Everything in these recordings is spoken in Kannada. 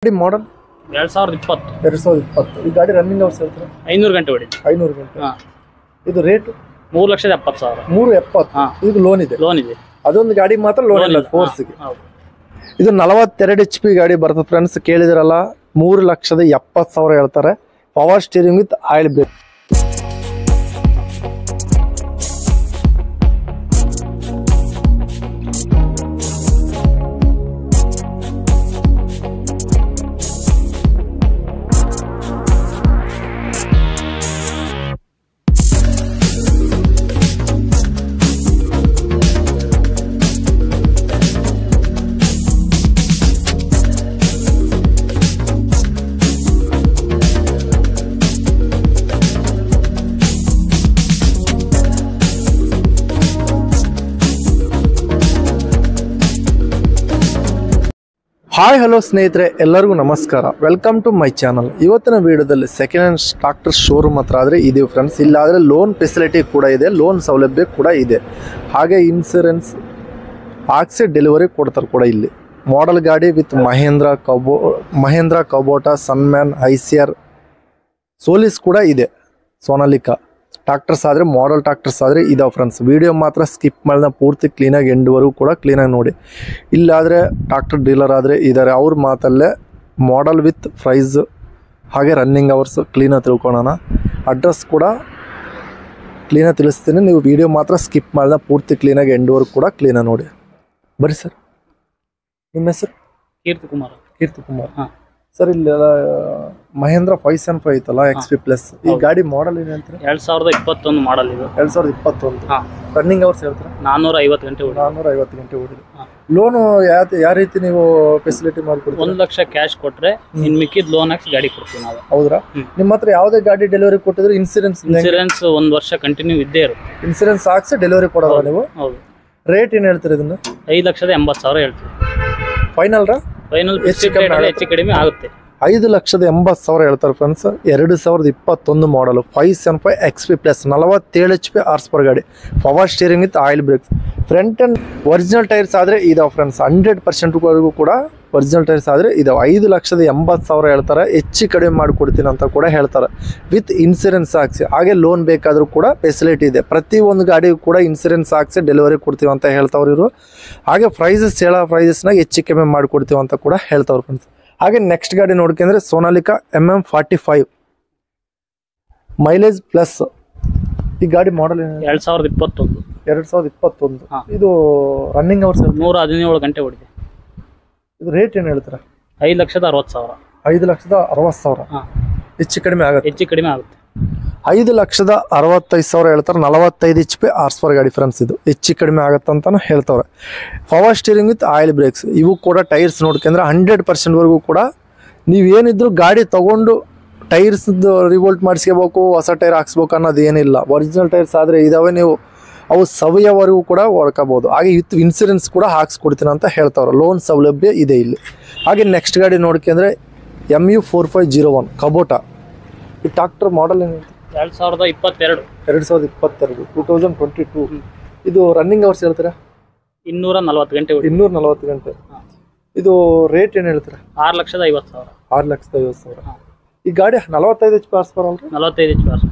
ಗಾಡಿ ಮಾಡಲ್ ಎರಡ್ ಸಾವಿರದ ಇಪ್ಪತ್ತು ಎರಡು ಸಾವಿರದ ಇಪ್ಪತ್ತು ಈ ಗಾಡಿ ರನ್ನಿಂಗ್ ಅವರ್ಸ್ ಹೇಳ್ತಾರೆ ಐನೂರು ಗಂಟೆ ಹೊಡಿತು ಐನೂರು ಗಂಟೆ ಹಾ ಇದು ರೇಟ್ ಮೂರು ಲಕ್ಷದ ಎಪ್ಪತ್ತು ಸಾವಿರ ಮೂರು ಎಪ್ಪತ್ತು ಹಾ. ಇದು ಲೋನ್ ಇದೆ ಲೋನ್ ಇದೆ ಅದೊಂದು ಗಾಡಿ ಮಾತ್ರ ಲೋನ್ ಇಲ್ಲ ಇಲ್ಲ. ಫೋರ್ಸ್ಗೆ ಹಾ, ಹೌದು ಇದು ನಲವತ್ತೆರಡು ಎಚ್ ಪಿ ಗಾಡಿ ಬರ್ತದೆ ಫ್ರೆಂಡ್ಸ್ ಕೇಳಿದಿರಲ್ಲ ಮೂರು ಲಕ್ಷದ ಎಪ್ಪತ್ತು ಸಾವಿರ ಹೇಳ್ತಾರೆ power steering with oil brake hi hello ಸ್ನೇಹಿತರೆ ಎಲ್ಲರಿಗೂ ನಮಸ್ಕಾರ ವೆಲ್ಕಮ್ ಟು ಮೈ ಚಾನಲ್ ಇವತ್ತಿನ ವಿಡಿಯೋದಲ್ಲಿ ಸೆಕೆಂಡ್ ಹ್ಯಾಂಡ್ ಟ್ರಾಕ್ಟರ್ ಶೋರೂಮ್ ಹತ್ರ ಆದರೆ ಇದೆ ಫ್ರೆಂಡ್ಸ್ ಇಲ್ಲಾದರೆ ಲೋನ್ ಫೆಸಿಲಿಟಿ ಕೂಡ ಇದೆ ಲೋನ್ ಸೌಲಭ್ಯ ಕೂಡ ಇದೆ ಹಾಗೆ ಇನ್ಸೂರೆನ್ಸ್ ಹಾಕ್ಸಿ ಡೆಲಿವರಿ ಕೊಡ್ತಾರೆ ಕೂಡ ಇಲ್ಲಿ ಮಾಡೆಲ್ ಗಾಡಿ ವಿತ್ ಮಹೇಂದ್ರ ಕಬೋ ಮಹೇಂದ್ರ ಕಬೋಟ ಸನ್ಮ್ಯಾನ್ ಐಸಿಯರ್ ಸೋಲಿಸ್ ಕೂಡ ಇದೆ ಸೋನಾಲಿಕಾ ಟ್ರಾಕ್ಟರ್ಸ್ ಆದರೆ ಮಾಡಲ್ ಟ್ರಾಕ್ಟರ್ಸ್ ಆದರೆ ಇದಾವೆ ಫ್ರೆಂಡ್ಸ್ ವಿಡಿಯೋ ಮಾತ್ರ ಸ್ಕಿಪ್ ಮಾಡಿದ ಪೂರ್ತಿ ಕ್ಲೀನಾಗಿ ಎಂಡ್ವರೆಗೂ ಕೂಡ ಕ್ಲೀನಾಗಿ ನೋಡಿ ಇಲ್ಲಾದರೆ ಟ್ರಾಕ್ಟರ್ ಡೀಲರ್ ಆದರೆ ಇದ್ದಾರೆ ಅವ್ರ ಮಾತಲ್ಲೇ ಮಾಡಲ್ ವಿತ್ ಪ್ರೈಸ್ ಹಾಗೆ ರನ್ನಿಂಗ್ ಅವರ್ಸ್ ಕ್ಲೀನಾಗಿ ತಿಳ್ಕೊಳೋಣ ಅಡ್ರೆಸ್ ಕೂಡ ಕ್ಲೀನಾಗಿ ತಿಳಿಸ್ತೀನಿ ನೀವು ವಿಡಿಯೋ ಮಾತ್ರ ಸ್ಕಿಪ್ ಮಾಡಿದ ಪೂರ್ತಿ ಕ್ಲೀನಾಗಿ ಎಂಡ್ವರೆಗೂ ಕೂಡ ಕ್ಲೀನಾಗಿ ನೋಡಿ ಬರ್ರಿ ಸರ್ ನಿಮ್ಮ ಹೆಸರು ಕೀರ್ತಿ ಕುಮಾರ್ ಕೀರ್ತಿ ಕುಮಾರ್ ಹಾ. ಸರ್ ಇಲ್ಲಿ ಮಹೇಂದ್ರ ಫೈವ್ ಸೆವೆನ್ ಫೈವ್ ಐತಲ್ಲ ಎಕ್ಸ್ ಪಿ ಪ್ಲಸ್ ಈ ಹೌದು. ಗಾಡಿ ಮಾಡಲ್ ಏನು ಹೇಳ್ತಾರೆ ಎರಡ್ ಸಾವಿರದ ಇಪ್ಪತ್ತೊಂದು ಮಾಡಲ್ ಇದು ಎರಡ್ ಸಾವಿರದ ಇಪ್ಪತ್ತೊಂದು ಹಾ. ರನ್ನಿಂಗ್ ಅವರ್ಸ್ ಹೇಳ್ತಾರೆ ನಾನ್ನೂರ ಐವತ್ತು ಗಂಟೆ ಹೊಡಿ ನಾನ್ನೂರ ಐವತ್ತು ಗಂಟೆ ಓಡಿದೆ ಹಾ. ಲೋನು ಯಾವ ಯಾವ ರೀತಿ ನೀವು ಫೆಸಿಲಿಟಿ ಮಾಡಿಕೊಡ್ತೀರಾ ಒಂದ್ ಲಕ್ಷ ಕ್ಯಾಶ್ ಕೊಟ್ರೆ ಇನ್ ಮಿಕ್ಕಿದ್ ಲೋನ್ ಹಾಕಿ ಗಾಡಿ ಕೊಡ್ತೀವಿ ನಾವು ಹೌದ್ರಾ ಹ್ಮ್. ನಿಮ್ಮ ಹತ್ರ ಯಾವುದೇ ಗಾಡಿ ಡೆಲಿವರಿ ಕೊಟ್ಟಿದ್ರೆ ಇನ್ಸೂರೆನ್ಸ್ ಇನ್ಸೂರೆನ್ಸ್ ಒಂದ್ ವರ್ಷ ಕಂಟಿನ್ಯೂ ಇದ್ದೇ ಇರುತ್ತೆ ಇನ್ಸೂರೆನ್ಸ್ ಹಾಕ್ಸಿ ಡೆಲಿವರಿ ಕೊಡೋದ ನೀವು ಹೌದು ರೇಟ್ ಏನು ಹೇಳ್ತೀರಿ ಇದನ್ನ ಐದು ಲಕ್ಷದ ಎಂಬತ್ತು ಸಾವಿರ ಹೇಳ್ತೀವಿ ಫೈನಲ್ ರಾ ಫೈನಲ್ ಹೆಚ್ಚು ಕಮ್ಮಿ ಆಗುತ್ತೆ. ಹೆಚ್ಚು ಕಡಿಮೆ ಆಗುತ್ತೆ ಐದು ಲಕ್ಷದ ಎಂಬತ್ತು ಸಾವಿರ ಹೇಳ್ತಾರೆ ಫ್ರೆಂಡ್ಸ್ ಎರಡು ಸಾವಿರದ ಇಪ್ಪತ್ತೊಂದು ಮಾಡಲು five seven five X P plus ನಲವತ್ತೇಳು ಎಚ್ ಪಿ ಆರ್ಸ್ ಪರ್ ಗಾಡಿ power steering with oil brakes front and original tyres ಆದರೆ ಇದಾವೆ ಫ್ರೆಂಡ್ಸ್ ಹಂಡ್ರೆಡ್ ಪರ್ಸೆಂಟ್ವರೆಗೂ ಕೂಡ ಒರಿಜಿನಲ್ ಟೈರ್ಸ್ ಆದರೆ ಇದಾವೆ ಐದು ಲಕ್ಷದ ಎಂಬತ್ತು ಸಾವಿರ ಹೇಳ್ತಾರೆ ಹೆಚ್ಚು ಕಡಿಮೆ ಮಾಡಿಕೊಡ್ತೀನಿ ಅಂತ ಕೂಡ ಹೇಳ್ತಾರೆ ವಿತ್ ಇನ್ಸೂರೆನ್ಸ್ ಹಾಕ್ಸಿ ಹಾಗೆ ಲೋನ್ ಬೇಕಾದರೂ ಕೂಡ ಫೆಸಿಲಿಟಿ ಇದೆ ಪ್ರತಿ ಒಂದು ಗಾಡಿಗೂ ಕೂಡ ಇನ್ಸೂರೆನ್ಸ್ ಹಾಕ್ಸಿ ಡೆಲಿವರಿ ಕೊಡ್ತೀವಿ ಅಂತ ಹೇಳ್ತಾವ್ರು ಇವರು ಹಾಗೆ ಪ್ರೈಸಸ್ ಹೇಳೋ ಪ್ರೈಸಸ್ನಾಗ ಹೆಚ್ಚು ಕಡಿಮೆ ಮಾಡಿಕೊಡ್ತೀವಿ ಅಂತ ಕೂಡ ಹೇಳ್ತಾವ್ರು ಫ್ರೆಂಡ್ಸ್ ಹಾಗೆ ನೆಕ್ಸ್ಟ್ ಗಾಡಿ ನೋಡ್ಕೊಂಡ್ರೆ Sonalika M M forty five mileage plus ಈ ಗಾಡಿ ಮಾಡಲ್ ಎರಡ್ ಸಾವಿರದ ಇಪ್ಪತ್ತೊಂದು ಎರಡ್ ಸಾವಿರದ ಇಪ್ಪತ್ತೊಂದು ಹಾ. ಇದು ರನ್ನಿಂಗ್ ಅವರ್ಸ್ ನೂರ ಹದಿನೇಳು ಗಂಟೆ ಹೊಡಿದೆ ಇದು ರೇಟ್ ಏನು ಹೇಳ್ತಾರೆ ಐದು ಲಕ್ಷದ ಅರವತ್ತು ಸಾವಿರ ಐದು ಲಕ್ಷದ ಅರವತ್ತು ಸಾವಿರ ಹಾ. ಹೆಚ್ಚು ಕಡಿಮೆ ಆಗುತ್ತೆ ಹೆಚ್ಚು ಕಡಿಮೆ ಆಗುತ್ತೆ ಐದು ಲಕ್ಷದ ಅರವತ್ತೈದು ಸಾವಿರ ಹೇಳ್ತಾರೆ ನಲವತ್ತೈದು ಎಚ್ ಪಿ ಆರ್ಸ್ ಪರ್ ಗಾಡಿ ಫ್ರೆಂಡ್ಸ್ ಇದು ಹೆಚ್ಚು ಕಡಿಮೆ ಆಗುತ್ತೆ ಅಂತಾನು ಹೇಳ್ತವ್ರೆ power steering with oil brakes ಇವು ಕೂಡ ಟೈರ್ಸ್ ನೋಡ್ಕೊಂಡ್ರೆ ಹಂಡ್ರೆಡ್ ಪರ್ಸೆಂಟ್ವರೆಗೂ ಕೂಡ ನೀವೇನಿದ್ರು ಗಾಡಿ ತಗೊಂಡು ಟೈರ್ಸ್ ರಿವೋಲ್ಟ್ ಮಾಡಿಸ್ಕೋಬೇಕು ಹೊಸ ಟೈರ್ ಹಾಕ್ಸ್ಬೇಕು ಅನ್ನೋದು ಏನಿಲ್ಲ ಒರಿಜಿನಲ್ ಟೈರ್ಸ್ ಆದರೆ ಇದಾವೆ ನೀವು ಅವು ಸವಿಯವರೆಗೂ ಕೂಡ ಹೊಡ್ಕೋಬೋದು ಹಾಗೆ ವಿತ್ ಇನ್ಸೂರೆನ್ಸ್ ಕೂಡ ಹಾಕ್ಸ್ಕೊಡ್ತೀನಿ ಅಂತ ಹೇಳ್ತಾವ್ರೆ ಲೋನ್ ಸೌಲಭ್ಯ ಇದೆ ಇಲ್ಲಿ ಹಾಗೆ ನೆಕ್ಸ್ಟ್ ಗಾಡಿ ನೋಡ್ಕೊಂಡ್ರೆ M U four five zero one Kubota ಈ ಟ್ರಾಕ್ಟರ್ ಮಾಡಲ್ ಏನು ಎರಡ್ ಸಾವಿರದ ಇಪ್ಪತ್ತೆರಡು ಎರಡು ಸಾವಿರದ ಇಪ್ಪತ್ತೆರಡು ಟೂ ತೌಸಂಡ್ ಟ್ವೆಂಟಿ ಟೂ ಇದು ರನ್ನಿಂಗ್ ಅವರ್ಸ್ ಹೇಳ್ತೀರಾ ಇನ್ನೂರ ನಲ್ವತ್ತು ಗಂಟೆ ಹೊಡಿ ಇನ್ನೂರ ನಲವತ್ತು ಗಂಟೆ ಹಾ. ಇದು ರೇಟ್ ಏನು ಹೇಳ್ತೀರಾ ಆರು ಲಕ್ಷದ ಐವತ್ತು ಸಾವಿರ ಆರು ಲಕ್ಷದ ಐವತ್ತು ಸಾವಿರ ಹಾ. ಈ ಗಾಡಿ ನಲವತ್ತೈದು ಎಚ್ ಪಿ ಆರ್ಸ್ ಬರಲ್ರಿ ನಲವತ್ತೈದು ಎಚ್ ಪಿ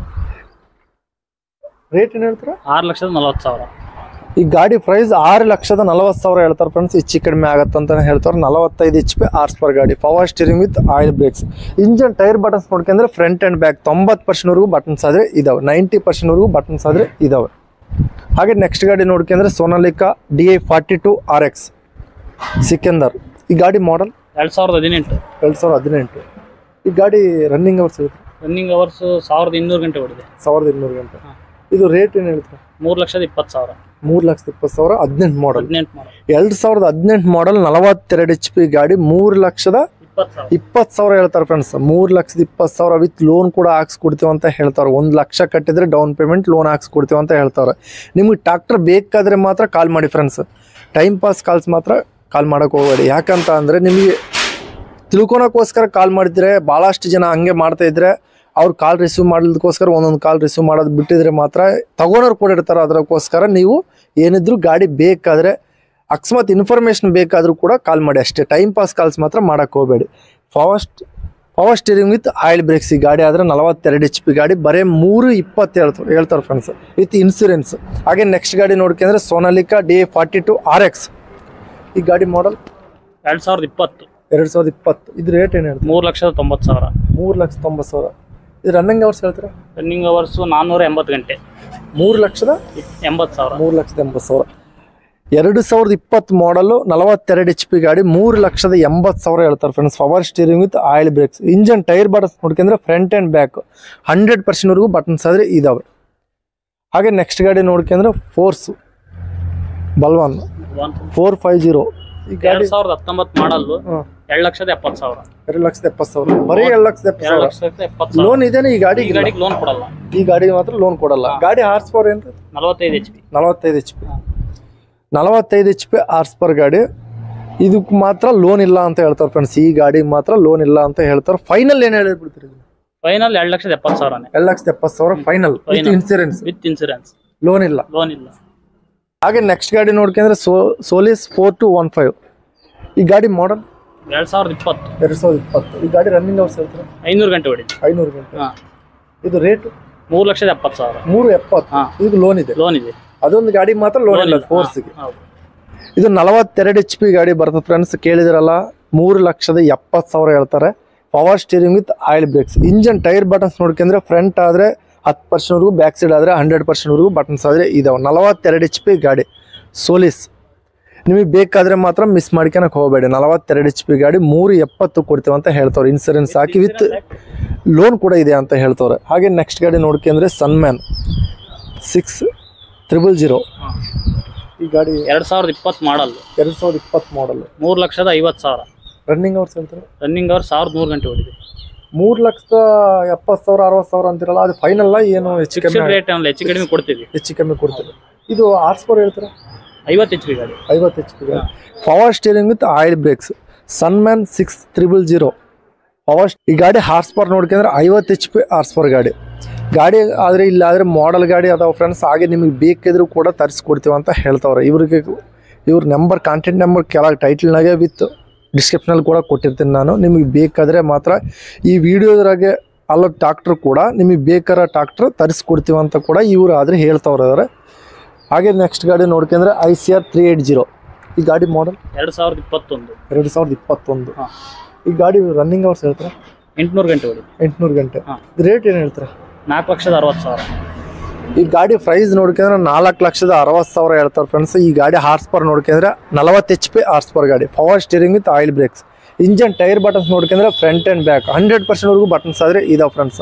ರೇಟ್ ಏನು ಹೇಳ್ತೀರಾ ಆರು ಲಕ್ಷದ ನಲವತ್ತು ಸಾವಿರ ಈ ಗಾಡಿ ಪ್ರೈಸ್ ಆರು ಲಕ್ಷದ ನಲವತ್ತು ಸಾವಿರ ಹೇಳ್ತಾರೆ ಫ್ರೆಂಡ್ಸ್ ಹೆಚ್ಚು ಕಡಿಮೆ ಆಗತ್ತೆ ಅಂತ ಹೇಳ್ತಾರೆ ನಲವತ್ತೈದು ಎಚ್ ಪಿ ಆರ್ಸ್ ಪರ್ ಗಾಡಿ power steering with oil brakes engine tyre buttons ನೋಡ್ಕೊಂಡ್ರೆ ಫ್ರಂಟ್ ಆ್ಯಂಡ್ ಬ್ಯಾಕ್ ತೊಂಬತ್ತು ಪರ್ಸೆಂಟ್ವರೆಗೂ ಬಟನ್ಸ್ ಆದರೆ ಇದಾವೆ ನೈಂಟಿ ಪರ್ಸೆಂಟ್ವರೆಗೂ ಬಟನ್ಸ್ ಆದರೆ ಇದಾವೆ ಹಾಗೆ ನೆಕ್ಸ್ಟ್ ಗಾಡಿ ನೋಡ್ಕೊಂಡ್ರೆ Sonalika D I forty two R X Sikander ಈ ಗಾಡಿ ಮಾಡಲ್ ಎರಡ್ ಸಾವಿರದ ಹದಿನೆಂಟು ಎರಡು ಸಾವಿರದ ಹದಿನೆಂಟು ಈ ಗಾಡಿ ರನ್ನಿಂಗ್ ಅವರ್ಸ್ ಇರುತ್ತೆ ರನ್ನಿಂಗ್ ಅವರ್ಸ್ ಸಾವಿರದ ಇನ್ನೂರು ಗಂಟೆ ಹೊಡಿದೆ ಸಾವಿರದ ಇನ್ನೂರು ಗಂಟೆ ಹಾ. ಇದು ರೇಟ್ ಏನು ಹೇಳ್ತಾರೆ ಮೂರು ಲಕ್ಷದ ಇಪ್ಪತ್ತು ಸಾವಿರ ಮೂರು ಲಕ್ಷದ ಇಪ್ಪತ್ತು ಸಾವಿರ ಹದಿನೆಂಟು ಮಾಡಲ್ ಹದಿನೆಂಟು ಮಾಡಲ್ ಎರಡು ಸಾವಿರದ ಹದಿನೆಂಟು ಮಾಡಲ್ ನಲವತ್ತೆರಡು ಎಚ್ ಪಿ ಗಾಡಿ ಮೂರು ಲಕ್ಷದ ಇಪ್ಪತ್ತು ಸಾವಿರ ಇಪ್ಪತ್ತು ಸಾವಿರ ಹೇಳ್ತಾರೆ ಫ್ರೆಂಡ್ಸ್ ಮೂರು ಲಕ್ಷದ ಇಪ್ಪತ್ತು ಸಾವಿರ ವಿತ್ ಲೋನ್ ಕೂಡ ಹಾಕ್ಸ್ಕೊಡ್ತೀವಿ ಅಂತ ಹೇಳ್ತಾರೆ ಒಂದು ಲಕ್ಷ ಕಟ್ಟಿದ್ರೆ ಡೌನ್ ಪೇಮೆಂಟ್ ಲೋನ್ ಹಾಕ್ಸ್ಕೊಡ್ತೀವಿ ಅಂತ ಹೇಳ್ತಾರೆ ನಿಮಗೆ ಟ್ರಾಕ್ಟರ್ ಬೇಕಾದರೆ ಮಾತ್ರ ಕಾಲ್ ಮಾಡಿ ಫ್ರೆಂಡ್ಸ್ ಟೈಮ್ ಪಾಸ್ ಕಾಲ್ಸ್ ಮಾತ್ರ ಕಾಲ್ ಮಾಡೋಕೆ ಹೋಗಬೇಡಿ ಯಾಕಂತ ಅಂದರೆ ನಿಮಗೆ ತಿಳ್ಕೊಳಕ್ಕೋಸ್ಕರ ಕಾಲ್ ಮಾಡಿದ್ರೆ ಭಾಳಷ್ಟು ಜನ ಹಂಗೆ ಮಾಡ್ತಾ ಇದ್ರೆ ಅವ್ರು ಕಾಲ್ ರಿಸೀವ್ ಮಾಡೋದಕ್ಕೋಸ್ಕರ ಒಂದೊಂದು ಕಾಲ್ ರಿಸೀವ್ ಮಾಡೋದು ಬಿಟ್ಟಿದ್ರೆ ಮಾತ್ರ ತಗೋನವ್ರು ಕೂಡ ಇರ್ತಾರೆ ಅದಕ್ಕೋಸ್ಕರ ನೀವು ಏನಿದ್ರು ಗಾಡಿ ಬೇಕಾದರೆ ಅಕಸ್ಮಾತ್ ಇನ್ಫಾರ್ಮೇಷನ್ ಬೇಕಾದರೂ ಕೂಡ ಕಾಲ್ ಮಾಡಿ ಅಷ್ಟೇ ಟೈಮ್ ಪಾಸ್ ಕಾಲ್ಸ್ ಮಾತ್ರ ಮಾಡೋಕ್ಕೆ ಹೋಗಬೇಡಿ fast power steering with oil brakes ಈ ಗಾಡಿ ಆದರೆ ನಲವತ್ತೆರಡು ಎಚ್ ಪಿ ಗಾಡಿ ಬರೀ ಮೂರು ಇಪ್ಪತ್ತು ಹೇಳ್ತಾರೆ ಹೇಳ್ತಾರೆ ಫ್ರೆಂಡ್ಸ್ ವಿತ್ ಇನ್ಸೂರೆನ್ಸ್ ಹಾಗೆ ನೆಕ್ಸ್ಟ್ ಗಾಡಿ ನೋಡ್ಕೊಂಡ್ರೆ Sonalika D forty two R X ಈ ಗಾಡಿ ಮಾಡಲ್ ಎರಡ್ ಸಾವಿರದ ಇಪ್ಪತ್ತು ಎರಡು ಸಾವಿರದ ಇಪ್ಪತ್ತು ಇದು ರೇಟ್ ಏನು ಹೇಳ್ತಾರೆ ಮೂರು ಲಕ್ಷದ ತೊಂಬತ್ತು ಸಾವಿರ ಮೂರು ಲಕ್ಷ ತೊಂಬತ್ತು ಸಾವಿರ ಇದು ರನ್ನಿಂಗ್ ಅವರ್ಸ್ ಹೇಳ್ತಾರೆ ರನ್ನಿಂಗ್ ಅವರ್ಸು ನಾನ್ನೂರ ಎಂಬತ್ತು ಗಂಟೆ ಮೂರು ಲಕ್ಷದ ಎಂಬತ್ತು ಸಾವಿರ ಮೂರು ಲಕ್ಷದ ಎಂಬತ್ತು ಸಾವಿರ ಎರಡು ಸಾವಿರದ ಇಪ್ಪತ್ತು ಮಾಡಲು ನಲವತ್ತೆರಡು ಎಚ್ ಪಿ ಗಾಡಿ ಮೂರು ಲಕ್ಷದ ಎಂಬತ್ತು ಸಾವಿರ ಹೇಳ್ತಾರೆ friends power steering with oil brakes engine tyre buttons ನೋಡ್ಕೊಂಡ್ರೆ ಫ್ರಂಟ್ ಆ್ಯಂಡ್ ಬ್ಯಾಕ್ ಹಂಡ್ರೆಡ್ ಪರ್ಸೆಂಟ್ವರೆಗೂ ಬಟನ್ಸ್ ಆದರೆ ಇದಾವೆ ಹಾಗೆ ನೆಕ್ಸ್ಟ್ ಗಾಡಿ ನೋಡ್ಕೊಂಡ್ರೆ force Balwan four five zero ಈ ಗಾಡಿ ಎರಡ್ ಸಾವಿರದ ಹತ್ತೊಂಬತ್ತು ಮಾಡಲ್ಲು ಹಾಂ ಎರಡು ಲಕ್ಷದ ಎಪ್ಪತ್ತು ಸಾವಿರ ಎರಡು ಲಕ್ಷದ ಎಪ್ಪತ್ತು ಸಾವಿರ ಬರೀ ಎರಡು ಲಕ್ಷದ ಎಪ್ಪತ್ತು ಎರಡು ಸಾವಿರ ಲಕ್ಷದ ಎಪ್ಪತ್ತು ಸಾವಿರ ಲೋನ್ ಇದೇನೆ ಈ ಈ ಗಾಡಿಗೆ ಗಾಡಿಗೆ ಲೋನ್ ಕೊಡಲ್ಲ ಈ ಗಾಡಿಗೆ ಮಾತ್ರ ಲೋನ್ ಕೊಡಲ್ಲ ಗಾಡಿ ಹಾರ್ಸ್ ಪವರ್ ಏನು ನಲವತ್ತೈದು ಎಚ್ ಪಿ ನಲವತ್ತೈದು ಎಚ್ ಪಿ ನಲವತ್ತೈದು ಎಚ್ ಪಿ ಆರ್ಸ್ ಪರ್ ಗಾಡಿ ಇದಕ್ಕೆ ಮಾತ್ರ ಲೋನ್ ಇಲ್ಲ ಅಂತ ಹೇಳ್ತಾರೆ ಫ್ರೆಂಡ್ಸ್ ಈ ಗಾಡಿಗೆ ಮಾತ್ರ ಲೋನ್ ಇಲ್ಲ ಅಂತ ಹೇಳ್ತಾರೆ ಫೈನಲ್ ಏನು ಹೇಳ್ಬಿಡ್ತೀರಿ ಫೈನಲ್ ಎರಡು ಲಕ್ಷದ ಎಪ್ಪತ್ತು ಸಾವಿರನೇ ಎರಡು ಲಕ್ಷದ ಎಪ್ಪತ್ತು ಸಾವಿರ final with Final. Insurance with insurance loan ಇಲ್ಲ ಲೋನ್ ಇಲ್ಲ ಹಾಗೆ ನೆಕ್ಸ್ಟ್ ಗಾಡಿ ನೋಡ್ಕೊಂಡ್ರೆ ಸೋ Solis four two one five ಈ ಗಾಡಿ ಮಾಡಲ್ ಎರಡ್ ಸಾವಿರದ ಇಪ್ಪತ್ತು ಎರಡು ಸಾವಿರದ ಇಪ್ಪತ್ತು ಈ ಗಾಡಿ ರನ್ನಿಂಗ್ ಅವರ್ಸ್ ಹೇಳ್ತಾರೆ ಐನೂರು ಗಂಟೆ ಹೊಡಿತು ಐನೂರು ಗಂಟೆ ಹಾ ಇದು ರೇಟ್ ಮೂರು ಲಕ್ಷದ ಎಪ್ಪತ್ತು ಸಾವಿರ ಮೂರು ಎಪ್ಪತ್ತು ಹಾ. ಇದು ಲೋನ್ ಇದೆ ಲೋನ್ ಇದೆ ಅದೊಂದು ಗಾಡಿಗೆ ಮಾತ್ರ ಲೋನ್ ಲೋನ್ ಇಲ್ಲ ಇಲ್ಲ ಫೋರ್ಸ್ಗೆ ಹಾ, ಹೌದು. ಇದು ನಲವತ್ತೆರಡು ಎಚ್ ಪಿ ಗಾಡಿ ಬರ್ತದೆ ಫ್ರೆಂಡ್ಸ್ ಕೇಳಿದಿರಲ್ಲ ಮೂರು ಲಕ್ಷದ ಎಪ್ಪತ್ತು ಸಾವಿರ ಹೇಳ್ತಾರೆ power steering with oil brakes engine tyre buttons ನೋಡ್ಕೊಂಡ್ರೆ ಫ್ರಂಟ್ ಆದರೆ ಹತ್ತು ಪರ್ಸೆಂಟ್ವರೆಗೂ ಬ್ಯಾಕ್ ಸೈಡ್ ಆದರೆ ಹಂಡ್ರೆಡ್ ಪರ್ಸೆಂಟ್ವರೆಗೂ ಬಟನ್ಸ್ ಆದರೆ ಇದಾವೆ ನಲವತ್ತೆರಡು ಎಚ್ ಪಿ ಗಾಡಿ ಸೋಲಿಸ್ ನಿಮಗೆ ಬೇಕಾದರೆ ಮಾತ್ರ ಮಿಸ್ ಮಾಡ್ಕೊಳಕ್ಕೆ ಹೋಗಬೇಡಿ ನಲವತ್ತೆರಡು ಎಚ್ ಪಿ ಗಾಡಿ ಮೂರು ಎಪ್ಪತ್ತು ಕೊಡ್ತೀವಿ ಅಂತ ಹೇಳ್ತವ್ರೆ ಇನ್ಸೂರೆನ್ಸ್ ಹಾಕಿ ವಿತ್ ಲೋನ್ ಕೂಡ ಇದೆ ಅಂತ ಹೇಳ್ತವ್ರೆ ಹಾಗೆ ನೆಕ್ಸ್ಟ್ ಗಾಡಿ ನೋಡ್ಕೊಂಡ್ರೆ ಸನ್ಮ್ಯಾನ್ ಸಿಕ್ಸ್ ತ್ರಿಬಲ್ ಜೀರೋ ಹಾ. ಈ ಗಾಡಿ ಎರಡ್ ಸಾವಿರದ ಇಪ್ಪತ್ತು ಮಾಡಲ್ ಎರಡು ಸಾವಿರದ ಇಪ್ಪತ್ತು ಮಾಡಲ್ ಮೂರು ಲಕ್ಷದ ಐವತ್ತು ಸಾವಿರ ರನ್ನಿಂಗ್ ಅವರ್ಸ್ ಅಂತಾರೆ ರನ್ನಿಂಗ್ ಅವರ್ ಸಾವಿರದ ನೂರು ಗಂಟೆ ಹೊಡಿದೆ ಮೂರು ಲಕ್ಷದ ಎಪ್ಪತ್ತು ಸಾವಿರ ಅರವತ್ತು ಸಾವಿರ ಅಂತಿರಲ್ಲ ಅದು ಫೈನಲ್ ಏನು ಹೆಚ್ಚು ಫಿಕ್ಸ್ಡ್ ಕಮ್ಮಿ ರೇಟ್ ಅಲ್ಲ ಹೆಚ್ಚು ಕಡಿಮೆ ಕೊಡ್ತೀವಿ ಹೆಚ್ಚು ಕಮ್ಮಿ ಕೊಡ್ತೀವಿ ಇದು ಆರ್ಸ್ ಪವರ್ ಹೇಳ್ತಾರೆ ಐವತ್ತು ಎಚ್ ಪಿ ಗಾಡಿ ಐವತ್ತು H P power steering with oil brakes ಸನ್ಮ್ಯಾನ್ ಸಿಕ್ಸ್ ತ್ರಿಬಲ್ ಜೀರೋ ಪವರ್ ಈ ಗಾಡಿ ಹಾರ್ಸ್ ಪವರ್ ನೋಡ್ಕೊಂಡ್ರೆ ಐವತ್ತು ಎಚ್ ಪಿ ಹಾರ್ಸ್ ಪವರ್ ಗಾಡಿ ಗಾಡಿ ಆದರೆ ಇಲ್ಲಾದರೆ ಮಾಡಲ್ ಗಾಡಿ ಅದಾವೆ ಫ್ರೆಂಡ್ಸ್ ಹಾಗೆ ನಿಮಗೆ ಬೇಕಿದ್ರು ಕೂಡ ತರಿಸ್ಕೊಡ್ತೀವಿ ಅಂತ ಹೇಳ್ತಾವ್ರೆ ಇವ್ರಿಗೆ ಇವ್ರ ನಂಬರ್ ಕಾಂಟ್ಯಾಕ್ಟ್ ನಂಬರ್ ಕೆಳಗೆ ಟೈಟಲ್ನಾಗೆ ವಿತ್ ಡಿಸ್ಕ್ರಿಪ್ಷನಲ್ಲಿ ಕೂಡ ಕೊಟ್ಟಿರ್ತೀನಿ ನಾನು ನಿಮಗೆ ಬೇಕಾದರೆ ಮಾತ್ರ ಈ ವಿಡಿಯೋದ್ರಾಗೆ ಅಲ್ಲ ಟ್ರಾಕ್ಟ್ರ್ ಕೂಡ ನಿಮಗೆ ಬೇಕಾದ ಟ್ರಾಕ್ಟ್ರ್ ತರಿಸ್ಕೊಡ್ತೀವಿ ಅಂತ ಕೂಡ ಇವರು ಆದರೆ ಹೇಳ್ತಾವ್ರೆ ಹಾಗೆ ನೆಕ್ಸ್ಟ್ ಗಾಡಿ ನೋಡ್ಕೊಂಡ್ರೆ Eicher three eight zero ಈ ಗಾಡಿ ಮಾಡಲ್ ಎರಡು ಸಾವಿರದ ಇಪ್ಪತ್ತೊಂದು ಎರಡು ಸಾವಿರದ ಇಪ್ಪತ್ತೊಂದು ಹಾಂ ಈ ಗಾಡಿ ರನ್ನಿಂಗ್ ಅವರ್ಸ್ ಹೇಳ್ತಾರೆ ಎಂಟುನೂರು ಗಂಟೆ ಹೊಡಿದೆ ಎಂಟುನೂರು ಗಂಟೆ ಹಾಂ. ರೇಟ್ ಏನು ಹೇಳ್ತಾರೆ ನಾಲ್ಕು ಲಕ್ಷದ ಅರವತ್ತು ಸಾವಿರ ಈ ಗಾಡಿ ಪ್ರೈಸ್ ನೋಡ್ಕೊಂಡ್ರೆ ನಾಲ್ಕು ಲಕ್ಷದ ಅರವತ್ತು ಸಾವಿರ ಹೇಳ್ತಾರೆ ಫ್ರೆಂಡ್ಸ್ ಈ ಗಾಡಿ ಹಾರ್ಸ್ ಪರ್ ನೋಡ್ಕೊಂಡ್ರೆ ನಲವತ್ತು ಎಚ್ ಪಿ ಹಾರ್ಸ್ ಪರ್ ಗಾಡಿ power steering with oil brakes engine tyre buttons ನೋಡ್ಕೊಂಡ್ರೆ ಫ್ರಂಟ್ ಆ್ಯಂಡ್ ಬ್ಯಾಕ್ ಹಂಡ್ರೆಡ್ ಪರ್ಸೆಂಟ್ವರೆಗೂ ಬಟನ್ಸ್ ಆದರೆ ಇದಾವೆ ಫ್ರೆಂಡ್ಸ್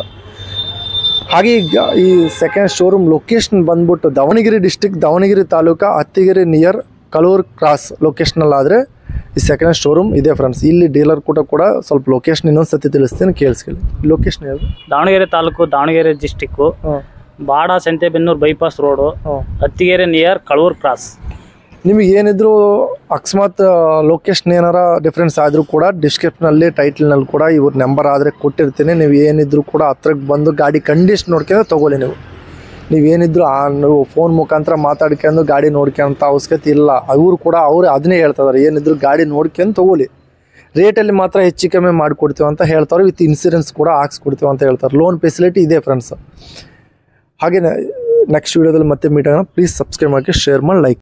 ಹಾಗೆ ಈಗ ಈ ಸೆಕೆಂಡ್ ಶೋರೂಮ್ ಲೊಕೇಶನ್ ಬಂದ್ಬಿಟ್ಟು Davanagere district Davanagere taluk Hattigere near Kalur cross ಲೊಕೇಶನಲ್ಲಿ ಆದರೆ ಈ ಸೆಕೆಂಡ್ ಶೋರೂಮ್ ಇದೆ ಫ್ರೆಂಡ್ಸ್ ಇಲ್ಲಿ ಡೀಲರ್ ಕೂಡ ಕೂಡ ಸ್ವಲ್ಪ ಲೊಕೇಶನ್ ಇನ್ನೊಂದು ಸತಿ ತಿಳಿಸ್ತೀನಿ ಕೇಳಿಸ್ಕೊಳ್ಳಿ ಲೊಕೇಶನ್ ಯಾವುದು ದಾವಣಗೆರೆ ತಾಲೂಕು ದಾವಣಗೆರೆ ಡಿಸ್ಟಿಕ್ಕು ಹಾಂ ಬಾಡ ಸಂತೆಬೆನ್ನೂರು ಬೈಪಾಸ್ ರೋಡು ಹಾಂ ಹತ್ತಿಗೆರೆ ನಿಯರ್ ಕಳೂರ್ ಕ್ರಾಸ್ ನಿಮಗೆ ಏನಿದ್ರು ಅಕಸ್ಮಾತ್ ಲೊಕೇಶನ್ ಏನಾರ ಡಿಫ್ರೆನ್ಸ್ ಆದರೂ ಕೂಡ ಡಿಸ್ಕ್ರಿಪ್ಷನಲ್ಲಿ ಟೈಟಲ್ನಲ್ಲಿ ಕೂಡ ಇವ್ರ ನಂಬರ್ ಆದರೆ ಕೊಟ್ಟಿರ್ತೀನಿ ನೀವು ಏನಿದ್ರು ಕೂಡ ಹತ್ರಕ್ಕೆ ಬಂದು ಗಾಡಿ ಕಂಡೀಷನ್ ನೋಡ್ಕೊಂಡು ತೊಗೊಳ್ಳಿ ನೀವು ನೀವೇನಿದ್ರು ಆ ನೀವು ಫೋನ್ ಮುಖಾಂತರ ಮಾತಾಡ್ಕೊಂಡು ಗಾಡಿ ನೋಡ್ಕೊಂತ ಅವಶ್ಯಕತೆ ಇಲ್ಲ ಅವರು ಕೂಡ ಅವ್ರು ಅದನ್ನೇ ಹೇಳ್ತಿದಾರೆ ಏನಿದ್ರು ಗಾಡಿ ನೋಡ್ಕೊಂಡು ತೊಗೊಳ್ಳಿ ರೇಟಲ್ಲಿ ಮಾತ್ರ ಹೆಚ್ಚು ಕಮ್ಮಿ ಮಾಡಿಕೊಡ್ತೀವಿ ಅಂತ ಹೇಳ್ತಾರೆ ವಿತ್ ಇನ್ಸೂರೆನ್ಸ್ ಕೂಡ ಹಾಕ್ಸ್ಕೊಡ್ತೀವಿ ಅಂತ ಹೇಳ್ತಾರೆ ಲೋನ್ ಫೆಸಿಲಿಟಿ ಇದೆ ಫ್ರೆಂಡ್ಸ್ ಹಾಗೆ ನೆಕ್ಸ್ಟ್ ವೀಡಿಯೋದಲ್ಲಿ ಮತ್ತೆ ಮೀಟ್ ಆಗೋಣ ಪ್ಲೀಸ್ ಸಬ್ಸ್ಕ್ರೈಬ್ ಮಾಡಿ ಶೇರ್ ಮಾಡಿ ಲೈಕ್